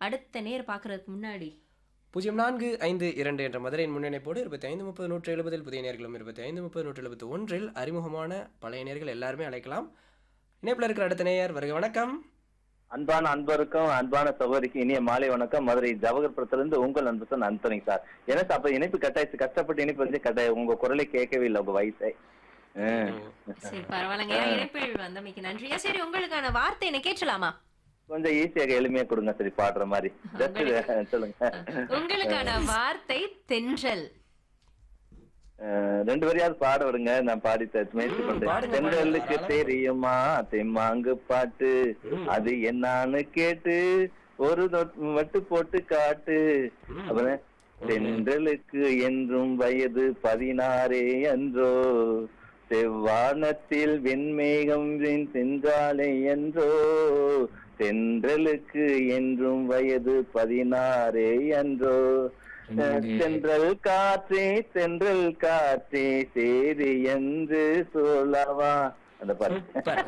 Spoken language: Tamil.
அடுத்த நேர் பார்க்கறதுக்கு முன்னாடி பூஜ்ஜியம் நான்கு ஐந்து இரண்டு என்ற மதுரையின் முன்னிணைப்போடு இருபத்தி ஐந்து முப்பது நூற்று எழுபதில் புதிய நேர்களும் இருபத்தி ஐந்து முப்பது நூற்று எழுபத்தி ஒன்றில் அறிமுகமான பழைய நேர்கள் எல்லாருமே அழைக்கலாம் இணைப்பில் இருக்கிற அடுத்த நேயர் வருக வணக்கம் அன்பான அன்பருக்கும் அன்பான சகோதரிக்கு இனிய மாலை வணக்கம் மதுரை ஜவஹர்புரத்திலிருந்து உங்கள் அன்பு சார் அன்பனி சார் எனக்கு அப்ப இணைப்பு கட்டாயிச்சு கஷ்டப்பட்டு இணைப்பு வந்து கட்டாய உங்க குரலை கேட்கவே இல்லை உங்க வயசை சரி பரவாயில்லைங்க இணைப்பில் வந்தமைக்கு நன்றி சரி உங்களுக்கான வார்த்தை என்ன கேட்கலாமா கொஞ்சம் ஈஸியாக எளிமையா கொடுங்க சரி பாடுற மாதிரி Just, சொல்லுங்க உங்களுக்கான வார்த்தை தென்றல் அஹ், ரெண்டு வரையாவது பாட விடுங்க நான் பாடி த- முயற்சி பண்றேன் பாடுங்க, தென்றலுக்கு பாடுங்க. தெரியுமா தெம்மாங்கு பாட்டு அது என்னான்னு கேட்டு ஒரு தொட்- வட்டு போட்டு காட்டு அப்புறம் தென்றலுக்கு என்றும் வயது பதினாறே என்றோ செவ்வானத்தில் வெண்மேகம் சென்றாலே என்றோ தென்றலுக்கு என்றும் வயது பதினாறே என்றோ தென்றல் காற்றே தென்றல் காற்றே சேரி என்று சொல்லவா அந்த பாட்டு சூப்பர்